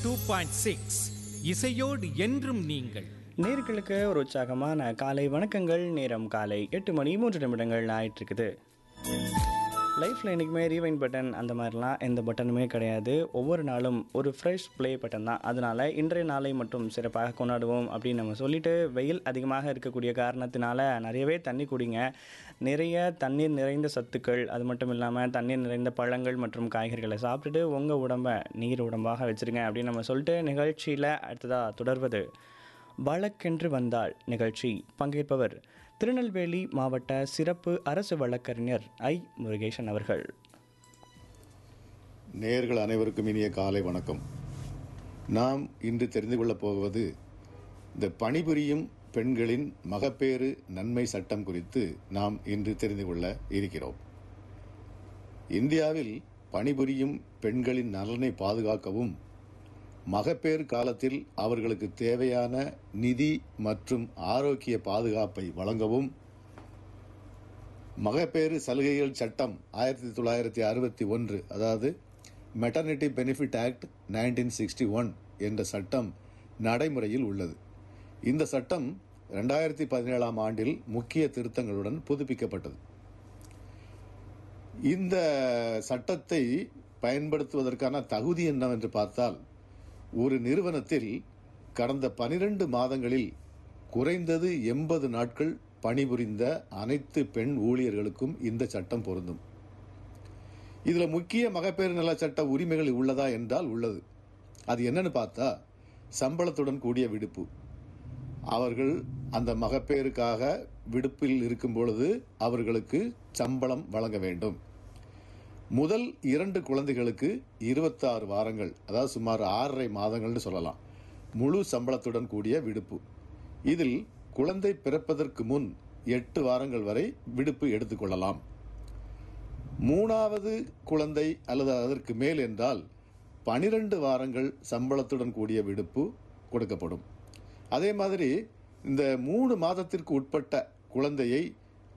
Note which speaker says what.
Speaker 1: two point six இசையோடு என்றும் நீங்கள்
Speaker 2: நேர்களுக்கு ஒரு உற்சாகமான காலை வணக்கங்கள் நேரம் காலை எட்டு மணி மூன்று நிமிடங்கள் ஆயிட்டு இருக்குது லைஃப்பில் என்றைக்குமே ரீவைன் பட்டன் அந்த மாதிரிலாம் எந்த பட்டனுமே கிடையாது ஒவ்வொரு நாளும் ஒரு ஃப்ரெஷ் ப்ளே பட்டன் தான் அதனால் இன்றைய நாளை மட்டும் சிறப்பாக கொண்டாடுவோம் அப்படின்னு நம்ம சொல்லிட்டு வெயில் அதிகமாக இருக்கக்கூடிய காரணத்தினால நிறையவே தண்ணி குடிங்க நிறைய தண்ணீர் நிறைந்த சத்துக்கள் அது மட்டும் இல்லாமல் தண்ணீர் நிறைந்த பழங்கள் மற்றும் காய்கறிகளை சாப்பிட்டுட்டு உங்கள் உடம்பை நீர் உடம்பாக வச்சுருங்க அப்படின்னு நம்ம சொல்லிட்டு நிகழ்ச்சியில் அடுத்ததாக தொடர்வது வழக்கென்று வந்தால் நிகழ்ச்சி பங்கேற்பவர் திருநெல்வேலி மாவட்ட சிறப்பு அரசு வழக்கறிஞர் ஐ முருகேசன் அவர்கள்
Speaker 3: நேயர்கள் அனைவருக்கும் இனிய காலை வணக்கம் நாம் இன்று தெரிந்து கொள்ளப் போவது இந்த பணிபுரியும் பெண்களின் மகப்பேறு நன்மை சட்டம் குறித்து நாம் இன்று தெரிந்து கொள்ள இருக்கிறோம் இந்தியாவில் பணிபுரியும் பெண்களின் நலனை பாதுகாக்கவும் மகப்பேறு காலத்தில் அவர்களுக்கு தேவையான நிதி மற்றும் ஆரோக்கிய பாதுகாப்பை வழங்கவும் மகப்பேறு சலுகைகள் சட்டம் ஆயிரத்தி தொள்ளாயிரத்தி அறுபத்தி ஒன்று அதாவது maternity benefit act nineteen sixty one என்ற சட்டம் நடைமுறையில் உள்ளது இந்த சட்டம் ரெண்டாயிரத்தி பதினேழாம் ஆண்டில் முக்கிய திருத்தங்களுடன் புதுப்பிக்கப்பட்டது இந்த சட்டத்தை பயன்படுத்துவதற்கான தகுதி என்னவென்று பார்த்தால் ஒரு நிறுவனத்தில் கடந்த பனிரெண்டு மாதங்களில் குறைந்தது எண்பது நாட்கள் பணிபுரிந்த அனைத்து பெண் ஊழியர்களுக்கும் இந்த சட்டம் பொருந்தும் இதுல முக்கிய மகப்பேறு நல சட்ட உரிமைகள் உள்ளதா என்றால் உள்ளது அது என்னன்னு பார்த்தா சம்பளத்துடன் கூடிய விடுப்பு அவர்கள் அந்த மகப்பேறுக்காக விடுப்பில் இருக்கும் பொழுது அவர்களுக்கு சம்பளம் வழங்க வேண்டும் முதல் இரண்டு குழந்தைகளுக்கு இருபத்தாறு வாரங்கள் அதாவது சுமார் ஆறரை மாதங்கள்னு சொல்லலாம் முழு சம்பளத்துடன் கூடிய விடுப்பு இதில் குழந்தை பிறப்பதற்கு முன் எட்டு வாரங்கள் வரை விடுப்பு எடுத்துக்கொள்ளலாம் மூணாவது குழந்தை அல்லது அதற்கு மேல் என்றால் பனிரெண்டு வாரங்கள் சம்பளத்துடன் கூடிய விடுப்பு கொடுக்கப்படும் அதே மாதிரி இந்த மூணு மாதத்திற்கு உட்பட்ட குழந்தையை